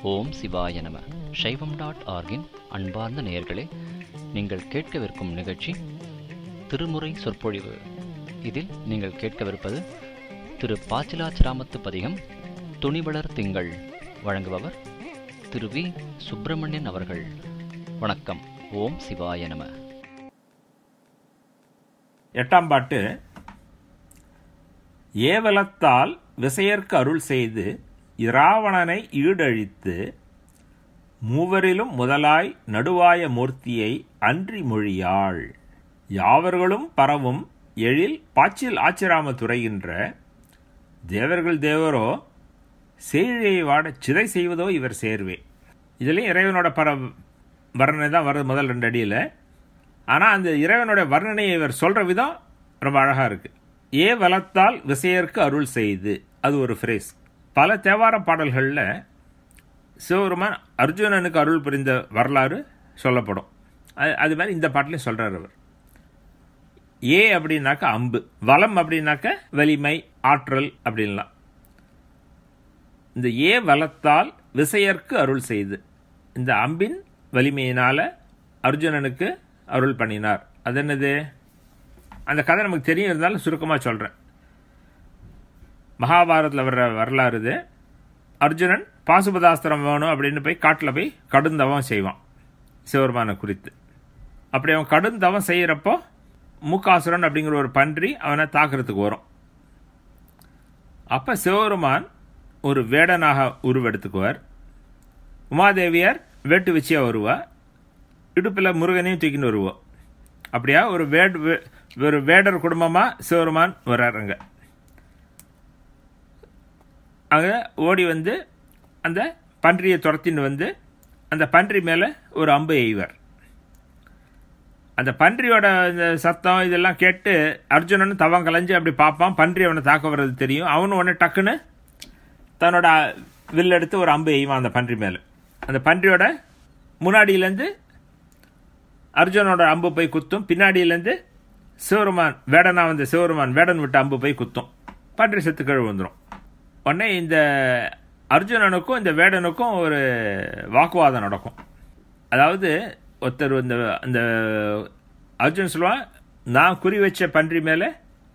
ஓம் சிவாய நம சைவம் டாட் ஆர்கின் அன்பார்ந்த நேயர்களே நீங்கள் கேட்கவிருக்கும் நிகழ்ச்சி திருமுறை சொற்பொழிவு இதில் நீங்கள் கேட்கவிருப்பது திரு பாச்சிலாச்சிராமத்து பதிகம் துணிவளர் திங்கள் வழங்குபவர் திரு வி சுப்பிரமணியன் அவர்கள் வணக்கம் ஓம் சிவாய நம எட்டாம் பாட்டு ஏவலத்தால் விசையர்க்கு அருள் செய்து இராவணனை ஈடழித்து மூவரிலும் முதலாய் நடுவாய மூர்த்தியை அன்றி மொழியாள் யாவர்களும் பரவும் எழில் பாச்சில் ஆச்சிராம துறைகின்ற தேவர்கள் தேவரோ செய்ழியை வாட சிதை செய்வதோ இவர் சேர்வே இதுலேயும் இறைவனோட பர வர்ணனை தான் வருது முதல் ரெண்டு அடியில் ஆனால் அந்த இறைவனோட வர்ணனையை இவர் சொல்கிற விதம் ரொம்ப அழகாக இருக்குது ஏ வளத்தால் விசையர்க்கு அருள் செய்து அது ஒரு ஃப்ரேஸ் பல தேவார பாடல்களில் சிவபெருமான் அர்ஜுனனுக்கு அருள் புரிந்த வரலாறு சொல்லப்படும் அது அது மாதிரி இந்த பாட்டிலையும் சொல்கிறார் அவர் ஏ அப்படின்னாக்க அம்பு வளம் அப்படின்னாக்க வலிமை ஆற்றல் அப்படின்லாம் இந்த ஏ வளத்தால் விசையர்க்கு அருள் செய்து இந்த அம்பின் வலிமையினால் அர்ஜுனனுக்கு அருள் பண்ணினார் அது என்னது அந்த கதை நமக்கு தெரியும் இருந்தாலும் சுருக்கமாக சொல்கிறேன் மகாபாரத்தில் வர்ற வரலாறு இது அர்ஜுனன் பாசுபதாஸ்திரம் வேணும் அப்படின்னு போய் காட்டில் போய் கடுந்தவம் செய்வான் சிவபெருமானை குறித்து அப்படி அவன் கடுந்தவம் செய்கிறப்போ மூக்காசுரன் அப்படிங்கிற ஒரு பன்றி அவனை தாக்குறதுக்கு வரும் அப்போ சிவபெருமான் ஒரு வேடனாக உருவெடுத்துக்குவார் உமாதேவியார் வேட்டு வச்சியா வருவா இடுப்பில் முருகனையும் தூக்கின்னு வருவோம் அப்படியா ஒரு வேட் ஒரு வேடர் குடும்பமாக சிவருமான் வர்றாருங்க அங்கே ஓடி வந்து அந்த பன்றியை துரத்தின்னு வந்து அந்த பன்றி மேலே ஒரு அம்பு எய்வார் அந்த பன்றியோட இந்த சத்தம் இதெல்லாம் கேட்டு அர்ஜுனன் தவம் கலைஞ்சு அப்படி பார்ப்பான் பன்றி அவனை தாக்க வர்றது தெரியும் அவனும் உடனே டக்குன்னு தன்னோட வில் எடுத்து ஒரு அம்பு எய்வான் அந்த பன்றி மேலே அந்த பன்றியோட முன்னாடியிலேருந்து அர்ஜுனோட அம்பு போய் குத்தும் பின்னாடியிலேருந்து சிவருமான் வேடனா வந்த சிவருமான் வேடன் விட்டு அம்பு போய் குத்தும் பன்றி செத்து கழுவு வந்துடும் உடனே இந்த அர்ஜுனனுக்கும் இந்த வேடனுக்கும் ஒரு வாக்குவாதம் நடக்கும் அதாவது ஒருத்தர் இந்த அந்த அர்ஜுன் சொல்லுவான் நான் குறி வச்ச பன்றி மேலே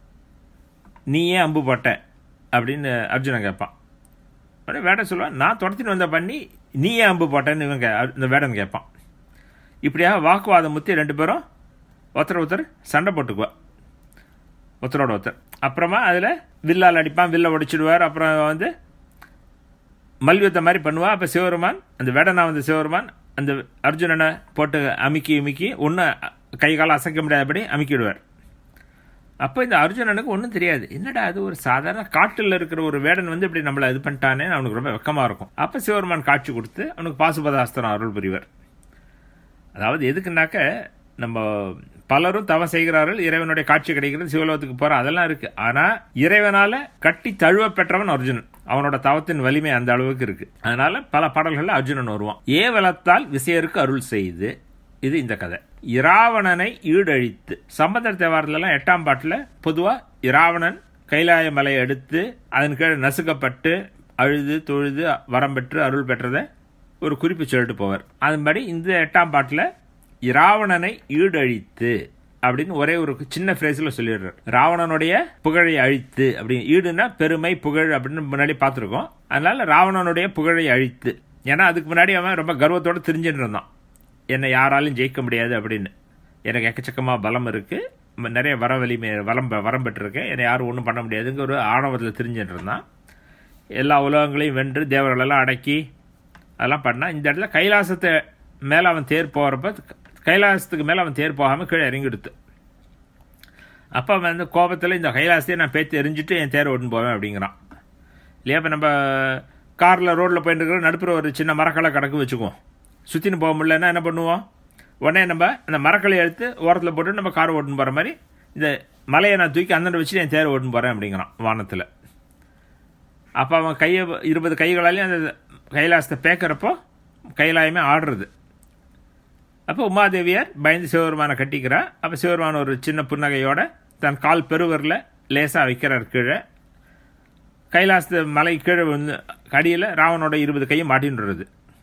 நீ ஏன் அம்பு போட்ட அப்படின்னு அர்ஜுனன் கேட்பான் உடனே வேடன் சொல்லுவான் நான் துரத்தின்னு வந்த பண்ணி நீ ஏன் அம்பு போட்டேன்னு இவன் கே இந்த வேடன் கேட்பான் இப்படியாக வாக்குவாதம் முத்தி ரெண்டு பேரும் ஒருத்தர் ஒருத்தர் சண்டை போட்டுக்குவா ஒருத்தரோட ஒருத்தர் அப்புறமா அதில் வில்லால் அடிப்பான் வில்ல உடைச்சிடுவார் அப்புறம் வந்து மல்யுத்த மாதிரி பண்ணுவா அப்போ சிவருமான் அந்த வேடனா வந்த சிவருமான் அந்த அர்ஜுனனை போட்டு அமுக்கி அமுக்கி ஒன்றும் கை காலம் அசைக்க முடியாதபடி அமுக்கிடுவார் அப்போ இந்த அர்ஜுனனுக்கு ஒன்றும் தெரியாது என்னடா அது ஒரு சாதாரண காட்டில் இருக்கிற ஒரு வேடன் வந்து இப்படி நம்மளை இது பண்ணிட்டானே அவனுக்கு ரொம்ப வெக்கமாக இருக்கும் அப்போ சிவருமான் காட்சி கொடுத்து அவனுக்கு பாசுபதாஸ்திரம் அருள் புரிவர் அதாவது எதுக்குனாக்க நம்ம பலரும் தவம் செய்கிறார்கள் இறைவனுடைய காட்சி கிடைக்கிறது சிவலோகத்துக்கு போற அதெல்லாம் இருக்கு ஆனா இறைவனால கட்டி தழுவ பெற்றவன் அர்ஜுனன் அவனோட தவத்தின் வலிமை அந்த அளவுக்கு இருக்கு அதனால பல பாடல்கள்ல அர்ஜுனன் வருவான் ஏவலத்தால் விசையருக்கு அருள் செய்து இது இந்த கதை இராவணனை ஈடழித்து சம்பந்தர் தேவாரத்துலாம் எட்டாம் பாட்டுல பொதுவா இராவணன் கைலாய மலையை எடுத்து அதன் கீழே நசுக்கப்பட்டு அழுது தொழுது வரம் பெற்று அருள் பெற்றதை ஒரு குறிப்பு சொல்லிட்டு போவார் அதன்படி இந்த எட்டாம் பாட்டில் இராவணனை ஈடழித்து அப்படின்னு ஒரே ஒரு சின்ன ஃப்ரேஸில் சொல்லிடுறார் ராவணனுடைய புகழை அழித்து அப்படின்னு ஈடுனா பெருமை புகழ் அப்படின்னு முன்னாடி பார்த்துருக்கோம் அதனால ராவணனுடைய புகழை அழித்து ஏன்னா அதுக்கு முன்னாடி அவன் ரொம்ப கர்வத்தோடு தெரிஞ்சுட்டு இருந்தான் என்னை யாராலும் ஜெயிக்க முடியாது அப்படின்னு எனக்கு எக்கச்சக்கமாக பலம் இருக்குது நிறைய வர வலிமை வரம் வரம் பெற்றிருக்கேன் என்னை யாரும் ஒன்றும் பண்ண முடியாதுங்கிற ஒரு ஆணவத்தில் தெரிஞ்சுட்டு இருந்தான் எல்லா உலகங்களையும் வென்று தேவர்களெல்லாம் அடக்கி அதெல்லாம் பண்ணால் இந்த இடத்துல கைலாசத்தை மேலே அவன் தேர் போகிறப்ப கைலாசத்துக்கு மேலே அவன் தேர் போகாமல் கீழே இறங்கிடுத்து அப்போ அவன் வந்து கோபத்தில் இந்த கைலாசத்தையே நான் பேத்து எரிஞ்சிட்டு என் தேர் ஓட்டுன்னு போவேன் அப்படிங்கிறான் இல்லையா இப்போ நம்ம காரில் ரோட்டில் போயிட்டு இருக்கிற நடுப்புற ஒரு சின்ன மரக்களை கடக்கு வச்சுக்குவோம் சுற்றின்னு போக முடியலன்னா என்ன பண்ணுவோம் உடனே நம்ம அந்த மரக்களை எடுத்து ஓரத்தில் போட்டு நம்ம கார் ஓட்டுன்னு போகிற மாதிரி இந்த மலையை நான் தூக்கி அந்தண்ட வச்சுட்டு என் தேர் ஓட்டுன்னு போகிறேன் அப்படிங்கிறான் வானத்தில் அப்போ அவன் கையை இருபது கைகளாலையும் அந்த கைலாசத்தை பேக்கிறப்போ கைலாயமே ஆடுறது அப்போ உமாதேவியார் பயந்து சிவபெருமானை கட்டிக்கிறா அப்போ சிவபெருமான் ஒரு சின்ன புன்னகையோட தன் கால் பெருவரில் லேசாக வைக்கிறார் கீழே கைலாச மலை கீழே வந்து கடியில் ராவனோட இருபது கையும் மாட்டின்றது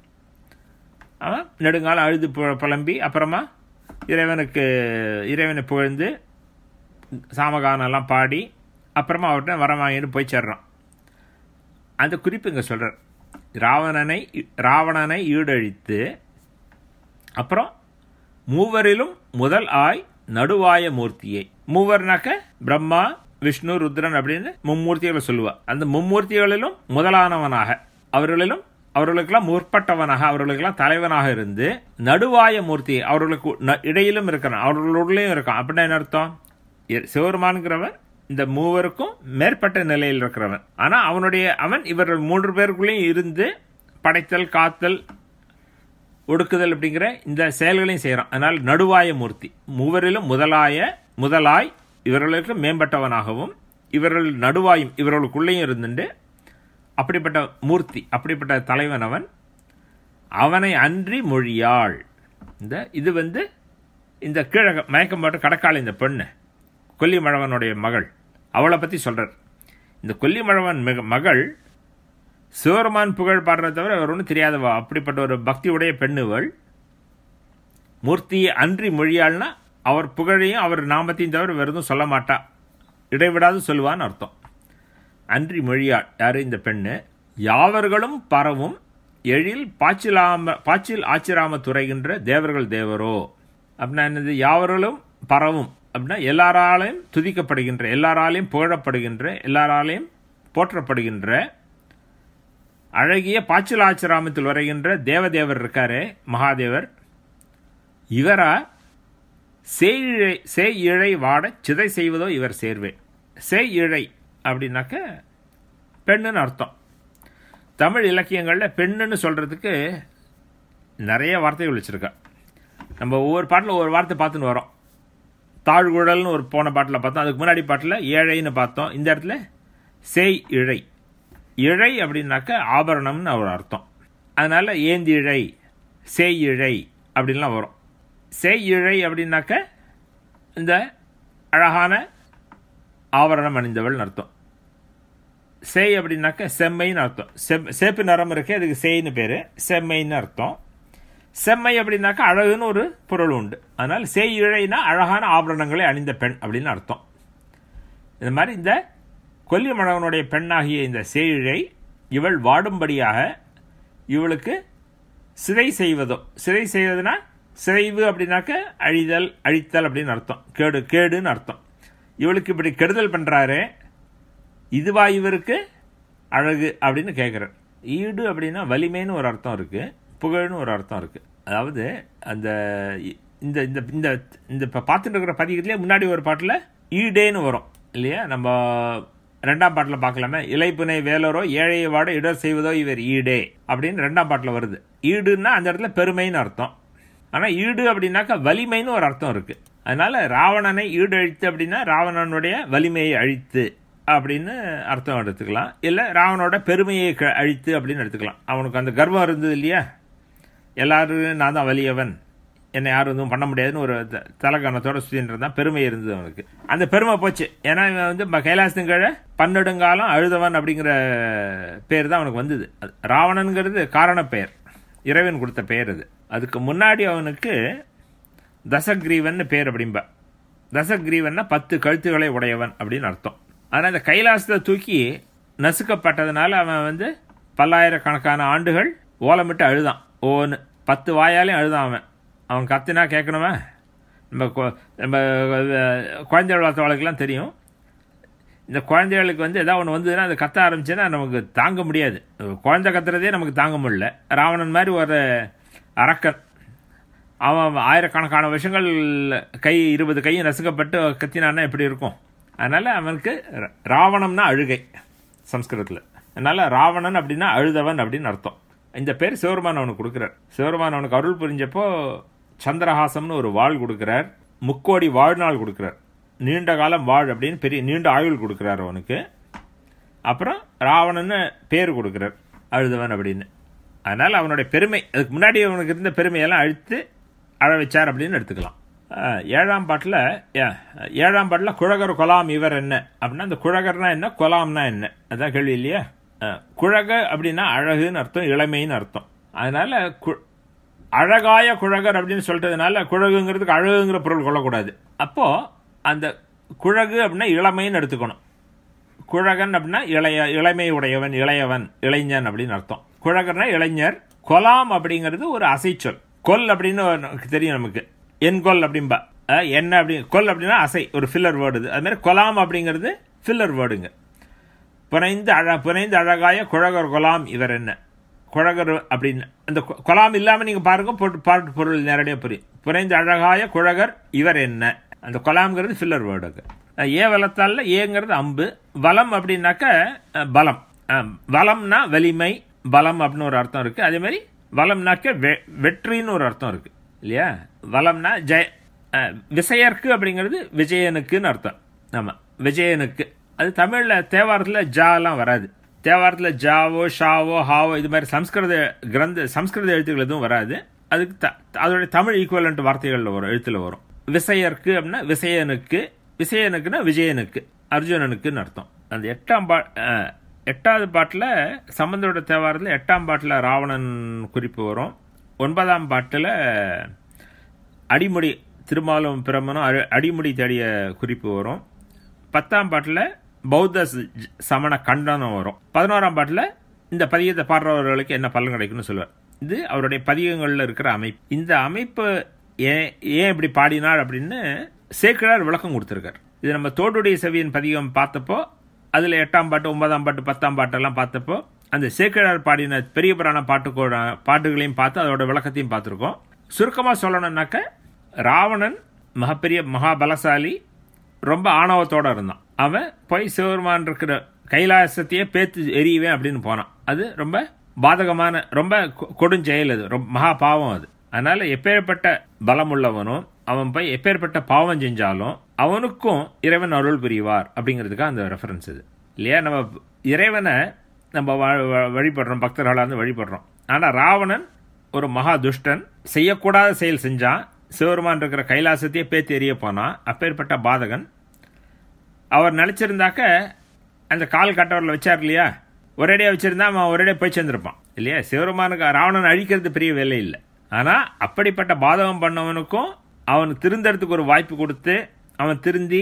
அவன் நெடுங்காலம் அழுது பு- புலம்பி அப்புறமா இறைவனுக்கு இறைவனை புகழ்ந்து சாமகானம் எல்லாம் பாடி அப்புறமா அவர்கிட்ட வரம் வாங்கிட்டு போய் சேர்றான் அந்த குறிப்பு இங்கே சொல்கிறார் ராவணனை ராவணனை ஈடழித்து அப்புறம் மூவரிலும் முதல் ஆய் நடுவாய மூர்த்தியை மூவர்னாக்க பிரம்மா விஷ்ணு ருத்ரன் அப்படின்னு மும்மூர்த்திகளை சொல்லுவா அந்த மும்மூர்த்திகளிலும் முதலானவனாக அவர்களிலும் அவர்களுக்கெல்லாம் முற்பட்டவனாக அவர்களுக்கெல்லாம் தலைவனாக இருந்து நடுவாய மூர்த்தி அவர்களுக்கு ந- இடையிலும் இருக்கிறான் அவர்களுள்ளேயும் இருக்கான் அப்படின்னா என்ன அர்த்தம் இ- சிவருமான்கிறவன் இந்த மூவருக்கும் மேற்பட்ட நிலையில் இருக்கிறவன் ஆனா அவனுடைய அவன் இவர்கள் மூன்று பேருக்குள்ளேயும் இருந்து படைத்தல் காத்தல் ஒடுக்குதல் அப்படிங்கிற இந்த செயல்களையும் செய்கிறான் அதனால் நடுவாய மூர்த்தி மூவரிலும் முதலாய முதலாய் இவர்களுக்கு மேம்பட்டவனாகவும் இவர்கள் நடுவாயும் இவர்களுக்குள்ளேயும் இருந்துட்டு அப்படிப்பட்ட மூர்த்தி அப்படிப்பட்ட தலைவன் அவன் அவனை அன்றி மொழியாள் இந்த இது வந்து இந்த கீழக மயக்கம் போட்டு கடக்கால இந்த பெண்ணு கொல்லிமழவனுடைய மகள் அவளை பற்றி சொல்றார் இந்த கொல்லிமழவன் மிக மகள் சிவருமான் புகழ் பாடுறத தவிர அவர் ஒன்றும் தெரியாதவா அப்படிப்பட்ட ஒரு பக்தியுடைய பெண்ணுவள் மூர்த்தியை அன்றி மொழியாள்னா அவர் புகழையும் அவர் நாமத்தையும் தவிர வேறு எதுவும் சொல்ல மாட்டா இடைவிடாது சொல்லுவான்னு அர்த்தம் அன்றி மொழியாள் யாரு இந்த பெண்ணு யாவர்களும் பரவும் எழில் பாச்சிலாம பாச்சில் ஆச்சிராம துறைகின்ற தேவர்கள் தேவரோ அப்படின்னா என்னது யாவர்களும் பரவும் அப்படின்னா எல்லாராலையும் துதிக்கப்படுகின்ற எல்லாராலையும் புகழப்படுகின்ற எல்லாராலையும் போற்றப்படுகின்ற அழகிய பாச்சிலாச்சிராமத்தில் வருகின்ற தேவதேவர் இருக்காரே மகாதேவர் இவரா சேயிழை சேய் இழை வாட சிதை செய்வதோ இவர் சேர்வே சேய் இழை அப்படின்னாக்க பெண்ணுன்னு அர்த்தம் தமிழ் இலக்கியங்களில் பெண்ணுன்னு சொல்கிறதுக்கு நிறைய வார்த்தைகள் வச்சுருக்கா நம்ம ஒவ்வொரு பாட்டில் ஒவ்வொரு வார்த்தை பார்த்துன்னு வரோம் தாழ்குழல்னு ஒரு போன பாட்டில் பார்த்தோம் அதுக்கு முன்னாடி பாட்டில் ஏழைன்னு பார்த்தோம் இந்த இடத்துல சேய் இழை இழை அப்படின்னாக்க ஆபரணம்னு ஒரு அர்த்தம் அதனால ஏந்தி இழை சேய் இழை அப்படின்லாம் வரும் சேய் இழை அப்படின்னாக்க இந்த அழகான ஆபரணம் அணிந்தவள்னு அர்த்தம் சேய் அப்படின்னாக்க செம்மைன்னு அர்த்தம் செம் சேப்பு நிறம் இருக்கே அதுக்கு சேய்னு பேர் செம்மைன்னு அர்த்தம் செம்மை அப்படின்னாக்க அழகுன்னு ஒரு பொருள் உண்டு அதனால் சேய் இழைனா அழகான ஆபரணங்களை அணிந்த பெண் அப்படின்னு அர்த்தம் இந்த மாதிரி இந்த கொல்லிமழவனுடைய பெண்ணாகிய இந்த சேயிழை இவள் வாடும்படியாக இவளுக்கு சிதை செய்வதோ சிதை செய்வதுனா சிதைவு அப்படின்னாக்க அழிதல் அழித்தல் அப்படின்னு அர்த்தம் கேடு கேடுன்னு அர்த்தம் இவளுக்கு இப்படி கெடுதல் பண்ணுறாரு இதுவா இவருக்கு அழகு அப்படின்னு கேட்குறார் ஈடு அப்படின்னா வலிமைன்னு ஒரு அர்த்தம் இருக்கு புகழ்னு ஒரு அர்த்தம் இருக்கு அதாவது அந்த இ- இந்த இந்த இந்த இந்த இப்போ பார்த்துட்டு இருக்கிற பதிகத்திலே முன்னாடி ஒரு பாட்டில் ஈடேன்னு வரும் இல்லையா நம்ம ரெண்டாம் பாட்டில் பார்க்கலாமே இலைப்புனை வேலரோ ஏழையை வாட இடர் செய்வதோ இவர் ஈடே அப்படின்னு ரெண்டாம் பாட்டில் வருது ஈடுன்னா அந்த இடத்துல பெருமைன்னு அர்த்தம் ஆனால் ஈடு அப்படின்னாக்கா வலிமைன்னு ஒரு அர்த்தம் இருக்கு அதனால ராவணனை ஈடு அழித்து அப்படின்னா ராவணனுடைய வலிமையை அழித்து அப்படின்னு அர்த்தம் எடுத்துக்கலாம் இல்லை ராவனோட பெருமையை க- அழித்து அப்படின்னு எடுத்துக்கலாம் அவனுக்கு அந்த கர்வம் இருந்தது இல்லையா எல்லாரும் நான் தான் வலியவன் என்னை யாரும் எதுவும் பண்ண முடியாதுன்னு ஒரு த- தலகணத்தோட சுத்தின்றது தான் பெருமை இருந்தது அவனுக்கு அந்த பெருமை போச்சு ஏன்னா இவன் வந்து ம- கைலாசத்தின் கீழே பன்னெடுங்காலம் அழுதவன் அப்படிங்கிற பேர் தான் அவனுக்கு வந்தது அது ராவணன்கிறது காரண பெயர் இறைவன் கொடுத்த பெயர் அது அதுக்கு முன்னாடி அவனுக்கு தசக்ரீவன் பேர் அப்படிம்பா தசக்ரீவன்னா பத்து கழுத்துக்களை உடையவன் அப்படின்னு அர்த்தம் ஆனால் இந்த கைலாசத்தை தூக்கி நசுக்கப்பட்டதுனால அவன் வந்து பல்லாயிரக்கணக்கான ஆண்டுகள் ஓலமிட்டு அழுதான் ஓன்னு பத்து வாயாலையும் அழுதான் அவன் அவன் கத்தினா கேட்கணுமா நம்ம கொ- நம்ம அஹ், குழந்தை வளர்த்தவளுக்கெல்லாம் தெரியும் இந்த குழந்தைகளுக்கு வந்து ஏதாவது ஒன்று வந்ததுன்னா அது கத்த ஆரம்பிச்சுன்னா நமக்கு தாங்க முடியாது குழந்தை கத்துறதே நமக்கு தாங்க முடியல ராவணன் மாதிரி ஒரு அரக்கன் அவன் ஆயிரக்கணக்கான வருஷங்கள் கை இருபது கையும் நசுக்கப்பட்டு கத்தினான்னா எப்படி இருக்கும் அதனால அவனுக்கு ர- ராவணம்னா அழுகை சம்ஸ்கிருதத்தில் அதனால ராவணன் அப்படின்னா அழுதவன் அப்படின்னு அர்த்தம் இந்த பேர் சிவருமான் அவனுக்கு கொடுக்குறார் சிவருமான் அவனுக்கு அருள் புரிஞ்சப்போ சந்திரஹாசம்னு ஒரு வாழ் கொடுக்குறார் முக்கோடி வாழ்நாள் கொடுக்குறார் நீண்ட காலம் வாழ் அப்படின்னு பெரிய நீண்ட ஆயுள் கொடுக்குறார் அவனுக்கு அப்புறம் ராவணன்னு பேர் கொடுக்குறார் அழுதவன் அப்படின்னு அதனால் அவனுடைய பெருமை அதுக்கு முன்னாடி அவனுக்கு இருந்த பெருமையெல்லாம் அழித்து அழ வச்சார் அப்படின்னு எடுத்துக்கலாம் அஹ், ஏழாம் பாட்டில் ஏழாம் பாட்டில் குழகர் கொலாம் இவர் என்ன அப்படின்னா அந்த குழகர்னா என்ன கொலாம்னா என்ன அதான் கேள்வி இல்லையா அஹ், குழக அப்படின்னா அழகுன்னு அர்த்தம் இளமைன்னு அர்த்தம் அதனால கு- அழகாய குழகர் அப்படின்னு சொல்லிட்டதுனால குழகுங்கிறதுக்கு அழகுங்கிற பொருள் கொள்ளக்கூடாது அப்போ அந்த குழகு அப்படின்னா இளமைன்னு எடுத்துக்கணும் குழகன் அப்படின்னா இளைய இளமை உடையவன் இளையவன் இளைஞன் அப்படின்னு அர்த்தம் குழகர்னா இளைஞர் கொலாம் அப்படிங்கிறது ஒரு அசைச்சொல் கொல் அப்படின்னு ஒரு- தெரியும் நமக்கு என் கொல் அப்படிம்பா அஹ், என்ன அப்படி கொல் அப்படின்னா அசை ஒரு ஃபில்லர் வேர்டு இது அது மாதிரி கொலாம் அப்படிங்கிறது ஃபில்லர் வேர்டுங்க புனைந்து அழ புனைந்து அழகாய குழகர் கொலாம் இவர் என்ன குழகர் அப்படின்னு அந்த கொ- கொலாம் இல்லாம நீங்க பாருங்க பொருள் பாட்டு பொருள் நேரடியாக புரியும் புனைந்து அழகாய குழகர் இவர் என்ன அந்த கொலாம்ங்கிறது ஃபில்லர் வேர்டுக்கு ஏ வளத்தால ஏங்கிறது அம்பு வலம் அப்படின்னாக்க அஹ், பலம் அஹ், வலம்னா வலிமை பலம் அப்படின்னு ஒரு அர்த்தம் இருக்கு அதே மாதிரி வலம்னாக்க வெ- வெற்றின்னு ஒரு அர்த்தம் இருக்கு இல்லையா வலம்னா ஜெய அஹ், விசையர்க்கு அப்படிங்கிறது விஜயனுக்குன்னு அர்த்தம் ஆமா விஜயனுக்கு அது தமிழ்ல தேவாரத்துல ஜாலாம் வராது தேவாரத்துல ஜாவோ ஷாவோ ஹாவோ இது மாதிரி சம்ஸ்கிருத கிரந்த சம்ஸ்கிருத எழுத்துக்கள் எதுவும் வராது அதுக்கு த- அதோட தமிழ் ஈக்குவலண்ட் வார்த்தைகள்ல வரும் எழுத்துல வரும் விசையர்க்கு அப்படின்னா விசயனுக்கு விசயனுக்குன்னா விஜயனுக்கு அர்ஜுனனுக்குன்னு அர்த்தம் அந்த எட்டாம் பா அஹ், எட்டாவது பாட்டில் சம்பந்தோட தேவாரத்தில் எட்டாம் பாட்டில் ராவணன் குறிப்பு வரும் ஒன்பதாம் பாட்டில் அடிமுடி திருமாலும் பிரமனும் அடி- அடிமுடி தேடிய குறிப்பு வரும் பத்தாம் பாட்டில் பௌத்த ச- சமண கண்டனம் வரும் பதினோராம் பாட்டில் இந்த பதியத்தை பாடுறவர்களுக்கு என்ன பலன் கிடைக்கும்னு சொல்லுவார் இது அவருடைய பதிகங்களில் இருக்கிற அமைப்பு இந்த அமைப்பு ஏன் ஏன் இப்படி பாடினார் அப்படின்னு சேக்கிழார் விளக்கம் கொடுத்துருக்கார் இது நம்ம தோடுடைய செவியின் பதிகம் பார்த்தப்போ அதில் எட்டாம் பாட்டு ஒன்பதாம் பாட்டு பத்தாம் பாட்டெல்லாம் பார்த்தப்போ அந்த சேக்கிழார் பாடின பெரிய புராண பாட்டுக்கோட பாட்டுகளையும் பார்த்து அதோட விளக்கத்தையும் பார்த்துருக்கோம் சுருக்கமாக சொல்லணும்னாக்க ராவணன் மகப்பெரிய மகாபலசாலி ரொம்ப ஆணவத்தோட இருந்தான் அவன் போய் சிவபெருமான் இருக்கிற கைலாசத்தையே பேத்து எறியுவேன் அப்படின்னு போனான் அது ரொம்ப பாதகமான ரொம்ப கொ- கொடுஞ்செயல் அது ரொம்ப மகா பாவம் அது அதனால எப்பேற்பட்ட பலம் உள்ளவனும் அவன் போய் எப்பேற்பட்ட பாவம் செஞ்சாலும் அவனுக்கும் இறைவன் அருள் புரிவார் அப்படிங்கிறதுக்காக அந்த ரெஃபரன்ஸ் இது இல்லையா நம்ம இறைவனை நம்ம வ- வ- வழிபடுறோம் பக்தர்களாக இருந்து வழிபடுறோம் ஆனா ராவணன் ஒரு மகா துஷ்டன் செய்யக்கூடாத செயல் செஞ்சான் சிவருமான் இருக்கிற கைலாசத்தையே பேத்து எறிய போனான் அப்பேற்பட்ட பாதகன் அவர் நினைச்சிருந்தாக்க அந்த கால் கட்டவரில் வச்சார் இல்லையா ஒரேடியாக வச்சிருந்தா அவன் ஒரேடியாக போய் சேர்ந்திருப்பான் இல்லையா சிவருமானுக்கு ராவணன் அழிக்கிறது பெரிய வேலை இல்லை ஆனால் அப்படிப்பட்ட பாதகம் பண்ணவனுக்கும் அவனுக்கு திருந்தறதுக்கு ஒரு வாய்ப்பு கொடுத்து அவன் திருந்தி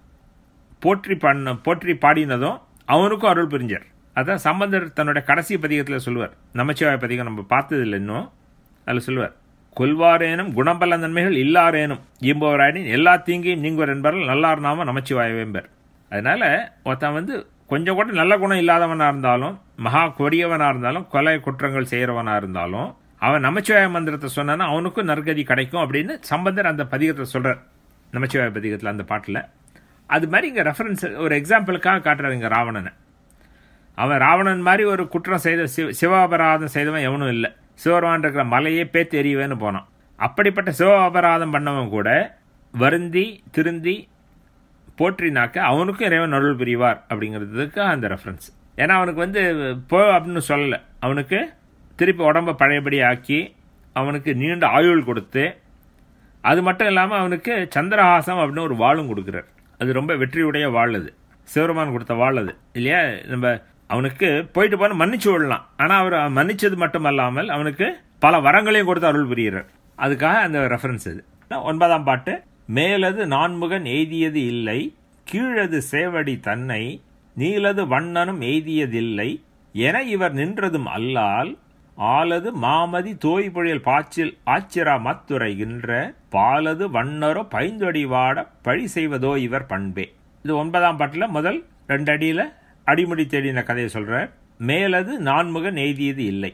போற்றி பண்ண போற்றி பாடினதும் அவனுக்கும் அருள் புரிஞ்சார் அதான் சம்பந்தர் தன்னுடைய கடைசி பதிகத்தில் சொல்லுவார் நமச்சிவாய பதிகம் நம்ம பார்த்தது இல்லை இன்னும் அதில் சொல்லுவார் கொல்வாரேனும் குணபல நன்மைகள் இல்லாரேனும் ஈம்பவராயினும் எல்லா தீங்கையும் நீங்குவர் என்பவர்கள் நல்லார் நாம நமச்சிவாயவேம்பர் அதனால ஒருத்தன் வந்து கொஞ்சம் கூட நல்ல குணம் இல்லாதவனா இருந்தாலும் மகா கொடியவனா இருந்தாலும் கொலை குற்றங்கள் செய்யறவனா இருந்தாலும் அவன் நமச்சிவாய மந்திரத்தை சொன்னான்னா அவனுக்கும் நற்கதி கிடைக்கும் அப்படின்னு சம்பந்தர் அந்த பதிகத்தை சொல்றார் நமச்சிவாய பதிகத்தில் அந்த பாட்டில் அது மாதிரி இங்கே ரெஃபரன்ஸ் ஒரு எக்ஸாம்பிளுக்காக காட்டுறாரு இங்கே ராவணனை அவன் ராவணன் மாதிரி ஒரு குற்றம் செய்த சிவ சிவாபராதம் செய்தவன் எவனும் இல்லை சிவருமான் இருக்கிற மலையே பேத்து எறிவேன்னு போனான் அப்படிப்பட்ட சிவ அபராதம் பண்ணவன் கூட வருந்தி திருந்தி போற்றினாக்க அவனுக்கும் இறைவன் அருள் புரிவார் அப்படிங்கிறதுக்கு அந்த ரெஃபரன்ஸ் ஏன்னா அவனுக்கு வந்து போ அப்படின்னு சொல்லலை அவனுக்கு திருப்பி உடம்ப பழையபடி ஆக்கி அவனுக்கு நீண்ட ஆயுள் கொடுத்து அது மட்டும் இல்லாமல் அவனுக்கு சந்திரஹாசம் அப்படின்னு ஒரு வாளும் கொடுக்குறார் அது ரொம்ப வெற்றியுடைய வாழ் அது சிவருமான் கொடுத்த வாழ் அது இல்லையா நம்ம அவனுக்கு போயிட்டு போன மன்னிச்சு விடலாம் ஆனால் அவர் மன்னிச்சது மட்டும் அல்லாமல் அவனுக்கு பல வரங்களையும் கொடுத்து அருள் புரிகிறார் அதுக்காக அந்த ரெஃபரன்ஸ் இது ஒன்பதாம் பாட்டு மேலது நான்முகன் எய்தியது இல்லை கீழது சேவடி தன்னை நீலது வண்ணனும் எய்தியதில்லை என இவர் நின்றதும் அல்லால் ஆலது மாமதி தோய் புயல் பாய்ச்சில் ஆச்சிரா மத்துரைகின்ற பாலது வண்ணரோ பைந்தொடி வாட பழி செய்வதோ இவர் பண்பே இது ஒன்பதாம் பாட்டில் முதல் ரெண்டு அடியில் அடிமுடி தேடின கதையை சொல்றார் மேலது நான்முகன் எய்தியது இல்லை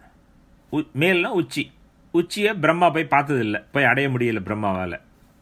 உ- மேல்னா உச்சி உச்சியை பிரம்மா போய் பார்த்தது இல்லை போய் அடைய முடியல பிரம்மாவால்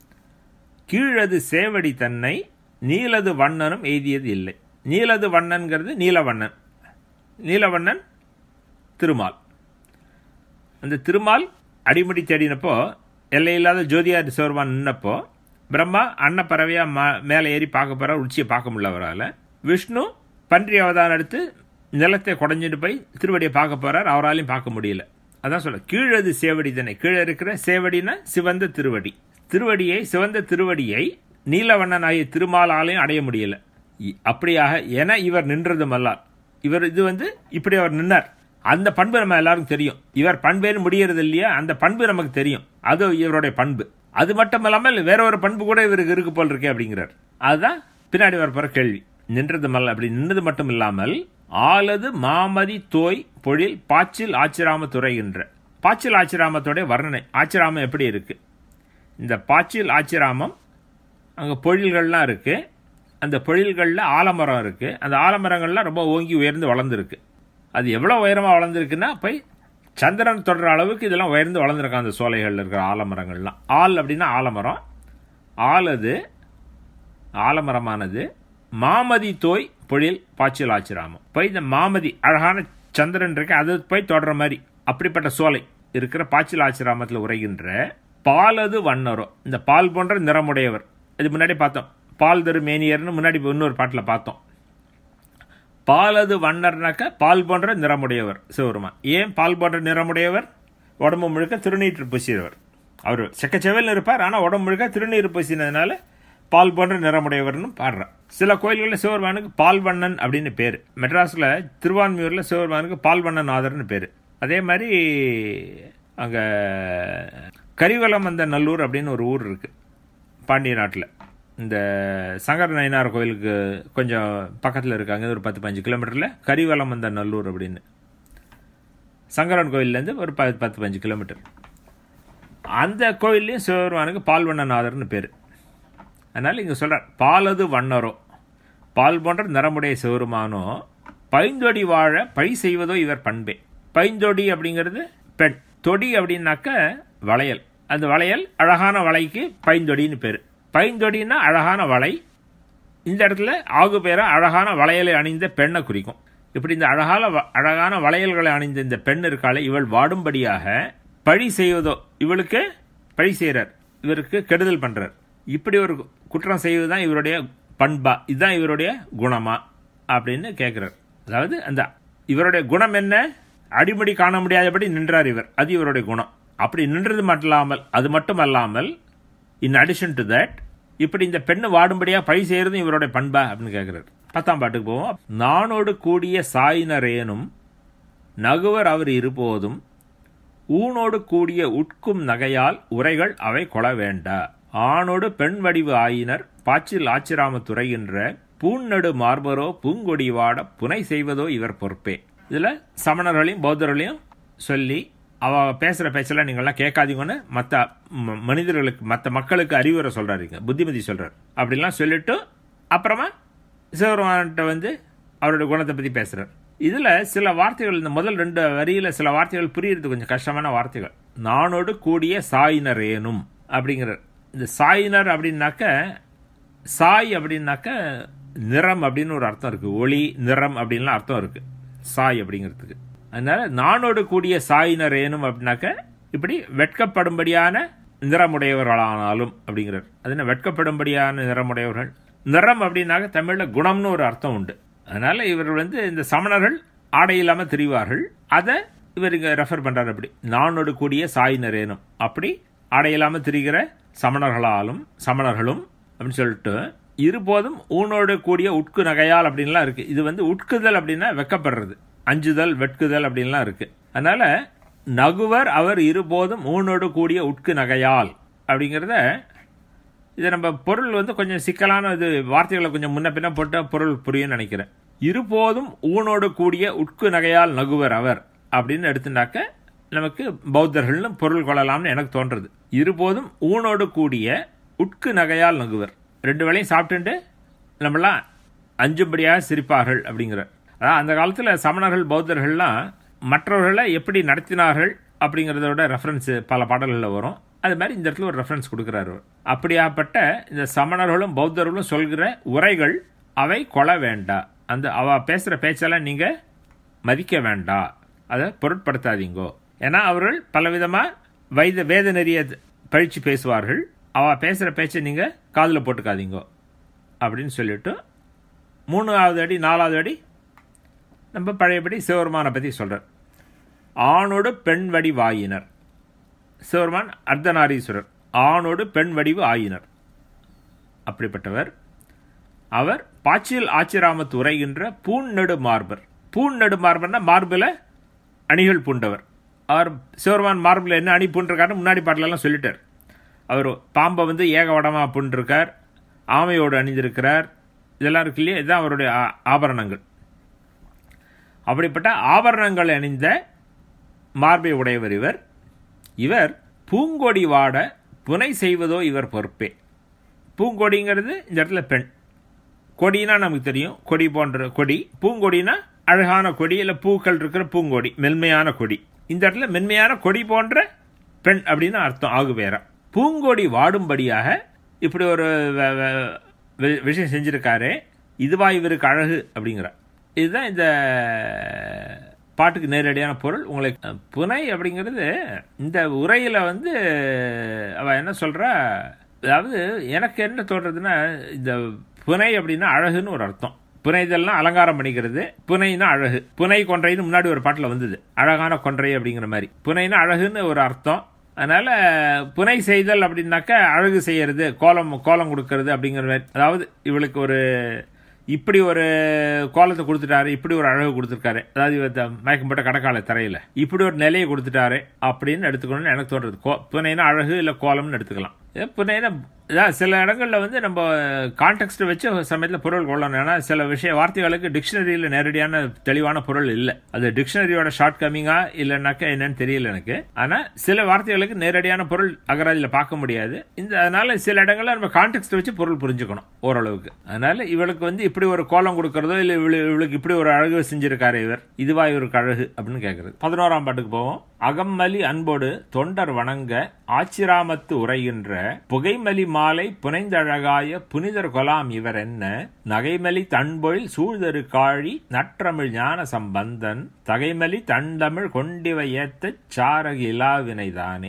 கீழது சேவடி தன்னை நீலது வண்ணனும் எய்தியது இல்லை நீலது வண்ணன்கிறது நீலவண்ணன் நீலவண்ணன் திருமால் அந்த திருமால் அடிமுடி தேடினப்போ எல்லையில்லாத ஜோதியார் சிவருமான் நின்னப்போ பிரம்மா அன்னப்பறவையா ம மேலே ஏறி பார்க்க போற உச்சியை பார்க்க முடியல அவரால் விஷ்ணு பன்றி அவதாரம் எடுத்து நிலத்தை குடஞ்சிட்டு போய் திருவடியை பார்க்க போறார் அவராலையும் பார்க்க முடியல அதான் சொல்ல கீழது சேவடி தானே கீழே இருக்கிற சேவடினா சிவந்த திருவடி திருவடியை சிவந்த திருவடியை நீலவண்ணனாகிய திருமாலாலையும் அடைய முடியல இ- அப்படியாக என இவர் நின்றதும் அல்லால் இவர் இது வந்து இப்படி அவர் நின்னார் அந்த பண்பு நம்ம எல்லாருக்கும் தெரியும் இவர் பண்பேன்னு முடியறது இல்லையா அந்த பண்பு நமக்கு தெரியும் அது இவருடைய பண்பு அது மட்டும் இல்லாமல் வேற ஒரு பண்பு கூட இவருக்கு இருக்கு போல் இருக்கே அப்படிங்கிறார் அதுதான் பின்னாடி வரப்போற கேள்வி நின்றது மல்ல அப்படி நின்றது மட்டும் இல்லாமல் ஆலது மாமதி தோய் பொழில் பாச்சில் ஆச்சிராம துறைகின்ற பாச்சில் ஆச்சிராமத்தோடைய வர்ணனை ஆச்சிராமம் எப்படி இருக்கு இந்த பாச்சில் ஆச்சிராமம் அங்கே பொழில்கள்லாம் இருக்கு அந்த பொழில்களில் ஆலமரம் இருக்கு அந்த ஆலமரங்கள்லாம் ரொம்ப ஓங்கி உயர்ந்து வளர்ந்துருக்கு அது எவ்வளோ உயரமாக வளர்ந்துருக்குன்னா போய் சந்திரன் தொடர அளவுக்கு இதெல்லாம் உயர்ந்து வளர்ந்துருக்கான் அந்த சோலைகளில் இருக்கிற ஆலமரங்கள்லாம் ஆல் அப்படின்னா ஆலமரம் ஆலது ஆலமரமானது மாமதி தோய் பொழில் பாய்ச்சல் ஆச்சிராமம் போய் இந்த மாமதி அழகான சந்திரன் இருக்கு அது போய் தொடர மாதிரி அப்படிப்பட்ட சோலை இருக்கிற பாய்ச்சல் ஆச்சிராமத்தில் உரைகின்ற பாலது வண்ணரோ இந்த பால் போன்ற நிறமுடையவர் இது முன்னாடி பார்த்தோம் பால் தரு மேனியர்னு முன்னாடி இன்னொரு பாட்டில் பார்த்தோம் பாலது வண்ணர்னாக்க பால் போன்ற நிறமுடையவர் சிவருமான் ஏன் பால் போன்ற நிறமுடையவர் உடம்பு முழுக்க திருநீற்று பூசியவர் அவர் செக்கச்செவல் இருப்பார் ஆனால் உடம்பு முழுக்க திருநீர் பூசினதுனால பால் போன்ற நிறமுடையவர்னு பாடுறார் சில கோயில்களில் சிவருமானுக்கு பால்வண்ணன் அப்படின்னு பேர் மெட்ராஸில் திருவான்மியூரில் சிவருமானுக்கு பால்வண்ணன் ஆதர்னு பேர் அதே மாதிரி அங்கே கரிவலம் அந்த நல்லூர் அப்படின்னு ஒரு ஊர் இருக்கு பாண்டிய நாட்டில் இந்த சங்கர நயினார் கோயிலுக்கு கொஞ்சம் பக்கத்தில் இருக்காங்க ஒரு பத்து பதினஞ்சு கிலோமீட்டரில் கரிவலம் அந்த நல்லூர் அப்படின்னு சங்கரன் கோயில்லேருந்து ஒரு பத்து பத்து பதினஞ்சு கிலோமீட்டர் அந்த கோயில்லையும் சிவபெருமானுக்கு பால்வண்ணநாதர்னு பேர் அதனால் இங்கே சொல்கிறார் பாலது வண்ணரோ பால் போன்ற நிறமுடைய சிவருமானோ பைந்தொடி வாழ பழி செய்வதோ இவர் பண்பே பைந்தொடி அப்படிங்கிறது பெண் தொடி அப்படின்னாக்க வளையல் அந்த வளையல் அழகான வளைக்கு பைந்தொடின்னு பேர் பைந்தொடின்னா அழகான வளை இந்த இடத்துல ஆகு பேரா அழகான வளையலை அணிந்த பெண்ணை குறிக்கும் இப்படி இந்த அழகான வ- அழகான வளையல்களை அணிந்த இந்த பெண் இருக்காளே இவள் வாடும்படியாக பழி செய்வதோ இவளுக்கு பழி செய்கிறார் இவருக்கு கெடுதல் பண்றார் இப்படி ஒரு குற்றம் செய்வது தான் இவருடைய பண்பா இதுதான் இவருடைய குணமா அப்படின்னு கேட்கிறார் அதாவது அந்த இவருடைய குணம் என்ன அடிமடி காண முடியாதபடி நின்றார் இவர் அது இவருடைய குணம் அப்படி நின்றது மட்டும் இல்லாமல் அது மட்டும் அல்லாமல் இன் அடிஷன் டு தட் இப்படி இந்த பெண்ணு வாடும்படியா பழி செய்யறதும் இவருடைய பண்பா அப்படின்னு கேட்கிறார் பத்தாம் பாட்டுக்கு போவோம் நானோடு கூடிய சாயினரேனும் நகுவர் அவர் இருபோதும் ஊனோடு கூடிய உட்கும் நகையால் உரைகள் அவை கொள வேண்டா ஆணோடு பெண் வடிவு ஆயினர் பாச்சில் ஆச்சிராம துறைகின்ற பூநடு மார்பரோ பூங்கொடி வாட புனை செய்வதோ இவர் பொறுப்பே இதுல சமணர்களையும் பௌத்தர்களையும் சொல்லி அவ பேசுற பேச்செல்லாம் நீங்கள்லாம் கேட்காதீங்கன்னு மற்ற மனிதர்களுக்கு மற்ற மக்களுக்கு அறிவுரை சொல்றாருங்க புத்திமதி சொல்றாரு அப்படிலாம் சொல்லிட்டு அப்புறமா சிவபெருமான்கிட்ட வந்து அவருடைய குணத்தை பத்தி பேசுறார் இதுல சில வார்த்தைகள் இந்த முதல் ரெண்டு வரியில சில வார்த்தைகள் புரியுறது கொஞ்சம் கஷ்டமான வார்த்தைகள் நானோடு கூடிய சாயினரேனும் அப்படிங்கிறார் இந்த சாயினர் அப்படின்னாக்க சாய் அப்படின்னாக்க நிறம் அப்படின்னு ஒரு அர்த்தம் இருக்கு ஒளி நிறம் அப்படின்லாம் அர்த்தம் இருக்கு சாய் அப்படிங்கிறதுக்கு அதனால நானோடு கூடிய சாயினர் ஏனும் அப்படின்னாக்க இப்படி வெட்கப்படும்படியான நிறமுடையவர்களானாலும் அப்படிங்கிறார் அது என்ன வெட்கப்படும்படியான நிறமுடையவர்கள் நிறம் அப்படின்னாக்க தமிழ்ல குணம்னு ஒரு அர்த்தம் உண்டு அதனால இவர்கள் வந்து இந்த சமணர்கள் ஆடை இல்லாம திரிவார்கள் அதை இவர் இங்க ரெஃபர் பண்றாரு அப்படி நானோடு கூடிய சாயினர் ஏனும் அப்படி ஆடை இல்லாம திரிகிற சமணர்களாலும் சமணர்களும் அப்படின்னு சொல்லிட்டு இருபோதும் ஊனோடு கூடிய உட்கு நகையால் அப்படின்லாம் இருக்கு இது வந்து உட்குதல் அப்படின்னா வெக்கப்படுறது அஞ்சுதல் வெட்குதல் அப்படின்லாம் இருக்கு அதனால நகுவர் அவர் இருபோதும் ஊனோடு கூடிய உட்கு நகையால் அப்படிங்கிறத இது நம்ம பொருள் வந்து கொஞ்சம் சிக்கலான இது வார்த்தைகளை கொஞ்சம் முன்ன பின்ன போட்ட பொருள் புரியும்னு நினைக்கிறேன் இருபோதும் ஊனோடு கூடிய உட்கு நகையால் நகுவர் அவர் அப்படின்னு எடுத்துனாக்க நமக்கு பௌத்தர்கள்னு பொருள் கொள்ளலாம்னு எனக்கு தோன்றது இருபோதும் ஊனோடு கூடிய உட்கு நகையால் நகுவர் ரெண்டு வேளையும் சாப்பிட்டுட்டு நம்மளாம் அஞ்சும்படியாக சிரிப்பார்கள் அப்படிங்கிற அதான் அந்த காலத்தில் சமணர்கள் பௌத்தர்கள்லாம் மற்றவர்களை எப்படி நடத்தினார்கள் அப்படிங்கிறதோட ரெஃபரன்ஸ் பல பாடல்களில் வரும் அது மாதிரி இந்த இடத்துல ஒரு ரெஃபரன்ஸ் கொடுக்குறாரு அவர். அப்படியாப்பட்ட இந்த சமணர்களும் பௌத்தர்களும் சொல்கிற உரைகள் அவை கொல வேண்டா அந்த அவ பேசுகிற பேச்செல்லாம் நீங்கள் மதிக்க வேண்டா அதை பொருட்படுத்தாதீங்கோ ஏன்னா அவர்கள் பலவிதமாக வைத வேத நெறிய பழிச்சு பேசுவார்கள் அவ பேசுகிற பேச்சை நீங்கள் காதில் போட்டுக்காதீங்கோ அப்படின்னு சொல்லிட்டு மூணாவது அடி நாலாவது அடி நம்ம பழையபடி சிவருமானை பற்றி சொல்கிறார் ஆணோடு பெண் வடி வாயினர் சிவருமான் அர்த்தநாரீஸ்வரர் ஆணோடு பெண் வடிவு ஆயினர் அப்படிப்பட்டவர் அவர் பாச்சில் ஆச்சிராமத்து உரைகின்ற பூநெடு மார்பர் பூநெடு மார்பர்னா மார்பில் அணிகள் பூண்டவர் அவர் சிவருமான் மார்பில் என்ன அணி பூண்டிருக்காருன்னு முன்னாடி பாட்டிலெல்லாம் சொல்லிட்டார் அவர் பாம்பை வந்து ஏகவடமாக பூண்டிருக்கார் ஆமையோடு அணிந்திருக்கிறார் இதெல்லாம் இருக்கு இல்லையா இதுதான் அவருடைய ஆ- ஆபரணங்கள் அப்படிப்பட்ட ஆபரணங்கள் அணிந்த மார்பை உடையவர் இவர் இவர் பூங்கொடி வாட புனை செய்வதோ இவர் பொறுப்பே பூங்கொடிங்கிறது இந்த இடத்துல பெண் கொடினா நமக்கு தெரியும் கொடி போன்ற கொடி பூங்கொடினா அழகான கொடி இல்லை பூக்கள் இருக்கிற பூங்கொடி மென்மையான கொடி இந்த இடத்துல மென்மையான கொடி போன்ற பெண் அப்படின்னு அர்த்தம் ஆகு வேற பூங்கொடி வாடும்படியாக இப்படி ஒரு வ- வ- வி- விஷயம் செஞ்சிருக்காரு இதுவா இவருக்கு அழகு அப்படிங்கிறார் இதுதான் இந்த பாட்டுக்கு நேரடியான பொருள் உங்களுக்கு புனை அப்படிங்கிறது இந்த உரையில வந்து அவ என்ன சொல்றா அதாவது எனக்கு என்ன தோன்றதுன்னா இந்த புனை அப்படின்னா அழகுன்னு ஒரு அர்த்தம் புனைதெல்லாம் அலங்காரம் பண்ணிக்கிறது புனைனா அழகு புனை கொன்றைன்னு முன்னாடி ஒரு பாட்டில் வந்தது அழகான கொன்றை அப்படிங்கிற மாதிரி புனைனா அழகுன்னு ஒரு அர்த்தம் அதனால புனை செய்தல் அப்படின்னாக்க அழகு செய்யறது கோலம் கோலம் கொடுக்கறது அப்படிங்கிற மாதிரி அதாவது இவளுக்கு ஒரு இப்படி ஒரு கோலத்தை கொடுத்துட்டாரு இப்படி ஒரு அழகு கொடுத்துருக்காரு அதாவது இவர் த- மயக்கம் போட்ட கடக்கால தரையில இப்படி ஒரு நிலையை கொடுத்துட்டாரு அப்படின்னு எடுத்துக்கணும்னு எனக்கு தோன்றது கோ புனைனா அழகு இல்லை கோலம்னு எடுத்துக்கலாம் ஏ, புனைனா அதான் சில இடங்கள்ல வந்து நம்ம கான்டெக்ட் வச்சு சமயத்தில் பொருள் கொள்ளணும் ஏன்னா சில விஷய வார்த்தைகளுக்கு டிக்ஷனரியில் நேரடியான தெளிவான பொருள் இல்லை அது டிக்ஷனரியோட ஷார்ட் கம்மிங்கா இல்லைனாக்கா என்னன்னு தெரியல எனக்கு ஆனா சில வார்த்தைகளுக்கு நேரடியான பொருள் அகராதியில் பார்க்க முடியாது இந்த அதனால சில இடங்கள்ல நம்ம கான்டெக்ட் வச்சு பொருள் புரிஞ்சுக்கணும் ஓரளவுக்கு அதனால இவளுக்கு வந்து இப்படி ஒரு கோலம் கொடுக்கறதோ இல்லை இவளு இவளுக்கு இப்படி ஒரு அழகு செஞ்சிருக்காரு இவர் இதுவா இவருக்கு அழகு அப்படின்னு கேட்கறது பதினோராம் பாட்டுக்கு போவோம் அகம்மலி அன்போடு தொண்டர் வணங்க ஆச்சிராமத்து உரைகின்ற புகைமலி மாலை புனைந்தழகாய புனிதர் கொலாம் இவர் என்ன நகைமலி தன்பொழில் சூழ்தரு காழி நற்றமிழ் ஞான சம்பந்தன் தகைமலி தண்டமிழ் கொண்டிவை ஏத்தச் சாரகி இலாவினைதானே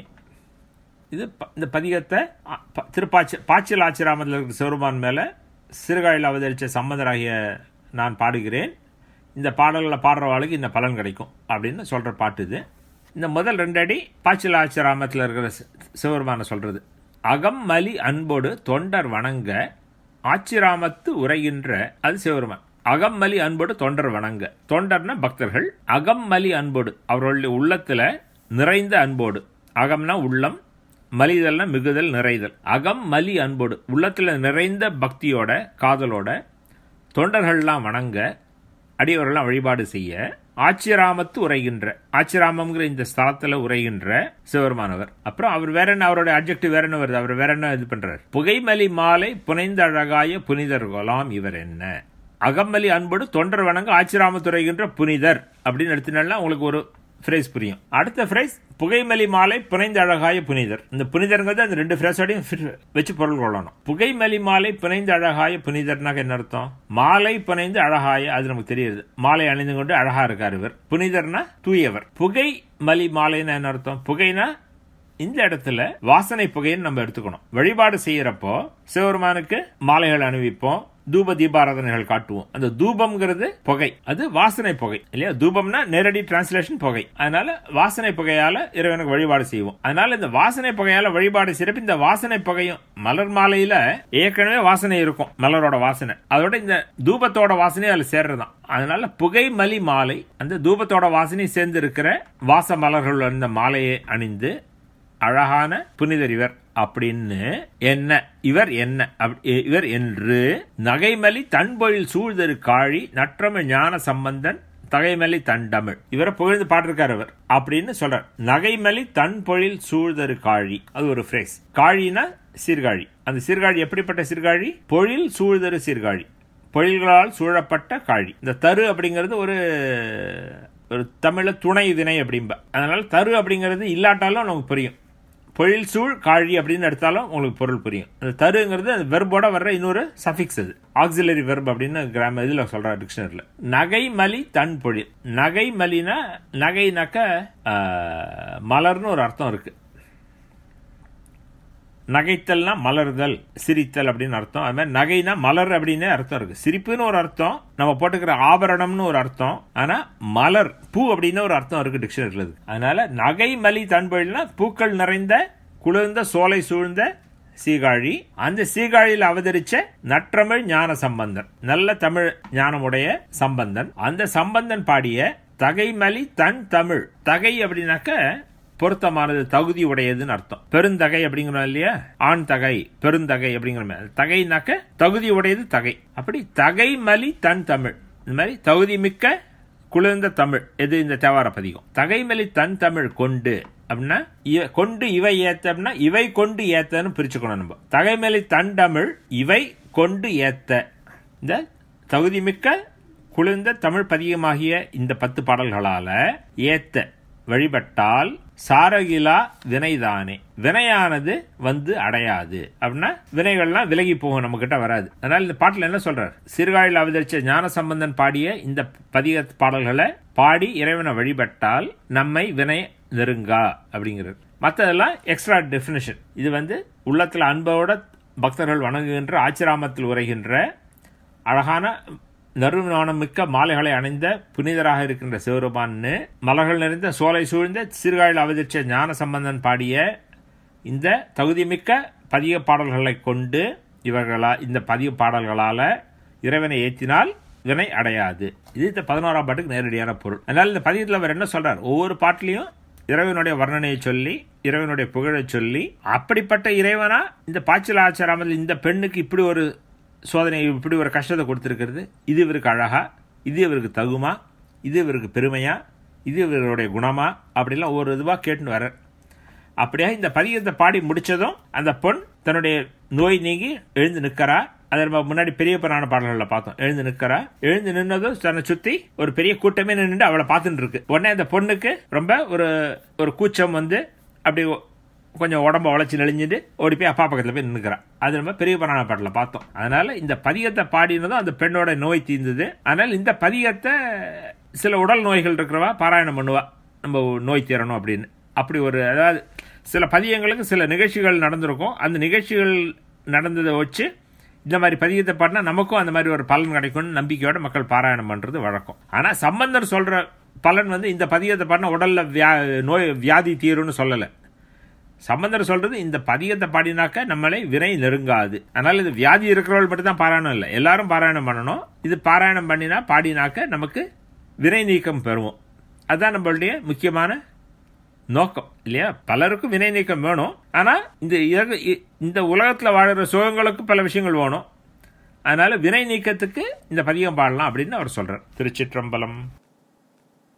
இது ப- இந்த பதிகத்தை அ, ப- திருப்பாச்சி பாச்சில் ஆச்சிராமத்தில் இருக்கிற சிவருமான் மேல சிறுகாயில் அவதரித்த சம்பந்தராகிய நான் பாடுகிறேன் இந்த பாடல்களை பாடுறவாளுக்கு இந்த பலன் கிடைக்கும் அப்படின்னு சொல்ற பாட்டு இது இந்த முதல் ரெண்டு அடி பாச்சில் ஆச்சிராமத்தில் இருக்கிற சி- சிவருமான சொல்றது அகம் மலி அன்போடு தொண்டர் வணங்க ஆச்சிராமத்து உரைகின்ற அது சிவருமான் அகம்மலி அன்போடு தொண்டர் வணங்க தொண்டர்னா பக்தர்கள் அகம்மலி அன்போடு அவர்களுடைய உள்ளத்துல நிறைந்த அன்போடு அகம்னா உள்ளம் மலிதல்னா மிகுதல் நிறைதல் அகம் மலி அன்போடு உள்ளத்துல நிறைந்த பக்தியோட காதலோட தொண்டர்கள்லாம் வணங்க அடியவர்கள்லாம் வழிபாடு செய்ய ஆச்சிராமத்து உரைகின்ற ஆச்சிராமம்ங்கிற இந்த ஸ்தலத்துல உரைகின்ற சிவருமானவர் அப்புறம் அவர் வேற என்ன அவருடைய அப்ஜெக்டிவ் வேற என்ன வருது அவர் வேற என்ன இது பண்றாரு புகைமலி மாலை புனைந்த அழகாய புனிதர் கொலாம் இவர் என்ன அகம்மலி அன்போடு தொண்டர் வணங்க ஆச்சிராமத்து உரைகின்ற புனிதர் அப்படின்னு எடுத்தினா உங்களுக்கு ஒரு ஃப்ரேஸ் புரியும் அடுத்த ஃப்ரேஸ் புகைமலி மாலை புனைந்த அழகாய புனிதர் இந்த புனிதர்ங்கிறது அந்த ரெண்டு ஃப்ரேஸோடையும் fit- வச்சு பொருள் கொள்ளணும் புகைமலி மாலை புனைந்த அழகாய புனிதர்னாக்க என்ன அர்த்தம் மாலை புனைந்து அழகாய அது நமக்கு தெரியுது மாலை அணிந்து கொண்டு அழகா இருக்கார் இவர் புனிதர்னா தூயவர் புகை மலி மாலைன்னா என்ன அர்த்தம் புகைனா இந்த இடத்துல வாசனை புகைன்னு நம்ம எடுத்துக்கணும் வழிபாடு செய்யறப்போ சிவபெருமானுக்கு மாலைகள் அணிவிப்போம் தூப தீபாராதனைகள் காட்டுவோம் அந்த தூபம்ங்கிறது புகை அது வாசனை புகை இல்லையா தூபம்னா நேரடி டிரான்ஸ்லேஷன் புகை அதனால வாசனை புகையால இறைவனுக்கு வழிபாடு செய்வோம் அதனால இந்த வாசனை புகையால வழிபாடு செய்யறப்ப இந்த வாசனை புகையும் மலர் மாலையில ஏற்கனவே வாசனை இருக்கும் மலரோட வாசனை அதோட இந்த தூபத்தோட வாசனை அதுல சேர்றதுதான் அதனால புகை மலி மாலை அந்த தூபத்தோட வாசனை சேர்ந்து இருக்கிற வாச மலர்கள் அந்த மாலையை அணிந்து அழகான புனிதர் இவர் அப்படின்னு என்ன இவர் என்ன அப்படி- இவர் என்று நகைமலி தன்பொழில் சூழ்தரு காழி நற்றமிழ் ஞான சம்பந்தன் தகைமலி தண்டமிழ் இவரை புகழ்ந்து பாட்டிருக்கார் அவர் அப்படின்னு சொல்றார் நகைமலி தன்பொழில் சூழ்தரு காழி அது ஒரு ஃப்ரேஸ் காழினா சீர்காழி அந்த சீர்காழி எப்படிப்பட்ட சீர்காழி பொழில் சூழ்தரு சீர்காழி பொழில்களால் சூழப்பட்ட காழி இந்த தரு அப்படிங்கிறது ஒரு ஒரு தமிழ்ல துணை வினை அப்படிம்ப அதனால தரு அப்படிங்கிறது இல்லாட்டாலும் நமக்கு புரியும் பொழில் சூழ் காழி அப்படின்னு எடுத்தாலும் உங்களுக்கு பொருள் புரியும் அந்த தருங்கிறது அந்த வெர்போட வர்ற இன்னொரு சஃபிக்ஸ் அது ஆக்சிலரி வெர்ப் அப்படின்னு கிராம இதில் சொல்ற டிக்ஷனரியில் நகை மலி தன் பொழில் நகை மலினா நகைனாக்க ஆஹ், மலர்னு ஒரு அர்த்தம் இருக்கு நகைத்தல்னா மலர்தல் சிரித்தல் அப்படின்னு அர்த்தம் அது மாதிரி நகைனா மலர் அப்படின்னு அர்த்தம் இருக்கு சிரிப்புன்னு ஒரு அர்த்தம் நம்ம போட்டுக்கிற ஆபரணம்னு ஒரு அர்த்தம் ஆனா மலர் பூ அப்படின்னு ஒரு அர்த்தம் இருக்கு டிக்ஷனரியில் அதனால நகை மலி தன்பொழில்னா பூக்கள் நிறைந்த குளிர்ந்த சோலை சூழ்ந்த சீகாழி அந்த சீகாழியில் அவதரிச்ச நற்றமிழ் ஞான சம்பந்தன் நல்ல தமிழ் ஞானமுடைய சம்பந்தன் அந்த சம்பந்தன் பாடிய தகைமலி தன் தமிழ் தகை அப்படின்னாக்க பொருத்தமானது தகுதி உடையதுன்னு அர்த்தம் பெருந்தகை அப்படிங்கிறோம் இல்லையா ஆண் தகை பெருந்தகை அப்படிங்கிற மாதிரி தகைனாக்க தகுதி உடையது தகை அப்படி தகை மலி தன் தமிழ் இந்த மாதிரி தகுதி மிக்க குளிர்ந்த தமிழ் எது இந்த தேவார பதிகம் தகைமலி தன் தமிழ் கொண்டு அப்படின்னா இவ- கொண்டு இவை ஏத்த அப்படின்னா இவை கொண்டு ஏத்தன்னு பிரிச்சுக்கணும் நம்ம தகைமலி தன் தமிழ் இவை கொண்டு ஏத்த இந்த தகுதிமிக்க குளிர்ந்த தமிழ் பதிகமாகிய இந்த பத்து பாடல்களால ஏத்த வழிபட்டால் சாரகிலா வினைதானே வினையானது வந்து அடையாது அப்படின்னா வினைகள்லாம் விலகி போகும் நம்ம கிட்ட வராது அதனால இந்த பாட்டுல என்ன சொல்றார் சிறுகாழில் அவதரிச்ச ஞான சம்பந்தன் பாடிய இந்த பதிக பாடல்களை பாடி இறைவனை வழிபட்டால் நம்மை வினை நெருங்கா அப்படிங்கிறது மற்றதெல்லாம் எக்ஸ்ட்ரா டெஃபினிஷன் இது வந்து உள்ளத்துல அன்போட பக்தர்கள் வணங்குகின்ற ஆச்சிராமத்தில் உரைகின்ற அழகான நறுநாணம் மிக்க மாலைகளை அணிந்த புனிதராக இருக்கின்ற சிவருமான்னு மலர்கள் நிறைந்த சோலை சூழ்ந்த சிறுகாழில் அவதரிச்ச ஞான சம்பந்தன் பாடிய இந்த தகுதிமிக்க பதிக பாடல்களை கொண்டு இவர்களா இந்த பதிக பாடல்களால இறைவனை ஏற்றினால் வினை அடையாது இது இந்த பதினோராம் பாட்டுக்கு நேரடியான பொருள் அதனால இந்த பதிகத்தில் அவர் என்ன சொல்றார் ஒவ்வொரு பாட்டிலையும் இறைவனுடைய வர்ணனையை சொல்லி இறைவனுடைய புகழை சொல்லி அப்படிப்பட்ட இறைவனா இந்த பாய்ச்சல் ஆச்சாராமல் இந்த பெண்ணுக்கு இப்படி ஒரு சோதனை இப்படி ஒரு கஷ்டத்தை கொடுத்துருக்கிறது இது இவருக்கு அழகா இது இவருக்கு தகுமா இது இவருக்கு பெருமையா இது இவருடைய குணமா அப்படிலாம் ஒவ்வொரு இதுவாக கேட்டுன்னு வர அப்படியே இந்த பதிகத்தை பாடி முடிச்சதும் அந்த பொண் தன்னுடைய நோய் நீங்கி எழுந்து நிற்கிறா அதை நம்ம முன்னாடி பெரிய புராண பாடல்களில் பார்த்தோம் எழுந்து நிற்கிறா எழுந்து நின்னதும் தன்னை சுத்தி ஒரு பெரிய கூட்டமே நின்று அவளை பார்த்துட்டு இருக்கு உடனே அந்த பொண்ணுக்கு ரொம்ப ஒரு ஒரு கூச்சம் வந்து அப்படி கொஞ்சம் உடம்ப உழைச்சி நெளிஞ்சிட்டு ஓடி போய் அப்பா பக்கத்தில் போய் நின்னுக்கிறான் அது நம்ம பெரிய புராண பாட்டில் பார்த்தோம் அதனால இந்த பதிகத்தை பாடினதும் அந்த பெண்ணோட நோய் தீர்ந்தது அதனால இந்த பதிகத்தை சில உடல் நோய்கள் இருக்கிறவா பாராயணம் பண்ணுவா நம்ம நோய் தீரணும் அப்படின்னு அப்படி ஒரு அதாவது சில பதியங்களுக்கு சில நிகழ்ச்சிகள் நடந்திருக்கும் அந்த நிகழ்ச்சிகள் நடந்ததை வச்சு இந்த மாதிரி பதியத்தை பாடினா நமக்கும் அந்த மாதிரி ஒரு பலன் கிடைக்கும்னு நம்பிக்கையோட மக்கள் பாராயணம் பண்றது வழக்கம் ஆனா சம்பந்தர் சொல்ற பலன் வந்து இந்த பதியத்தை பாடினா உடல்ல வியா நோய் வியாதி தீரும்னு சொல்லலை சம்பந்தர் சொல்றது இந்த பதியத்தை பாடினாக்க நம்மளை வினை நெருங்காது அதனால இது வியாதி இருக்கிறவள் மட்டும் தான் பாராயணம் இல்லை எல்லாரும் பாராயணம் பண்ணணும் இது பாராயணம் பண்ணினா பாடினாக்க நமக்கு வினை நீக்கம் பெறுவோம் அதுதான் நம்மளுடைய முக்கியமான நோக்கம் இல்லையா பலருக்கும் வினை நீக்கம் வேணும் ஆனா இந்த இயக- இ- இந்த உலகத்துல வாழுற சுகங்களுக்கு பல விஷயங்கள் வேணும் அதனால வினை நீக்கத்துக்கு இந்த பதிகம் பாடலாம் அப்படின்னு அவர் சொல்றார் திருச்சிற்றம்பலம்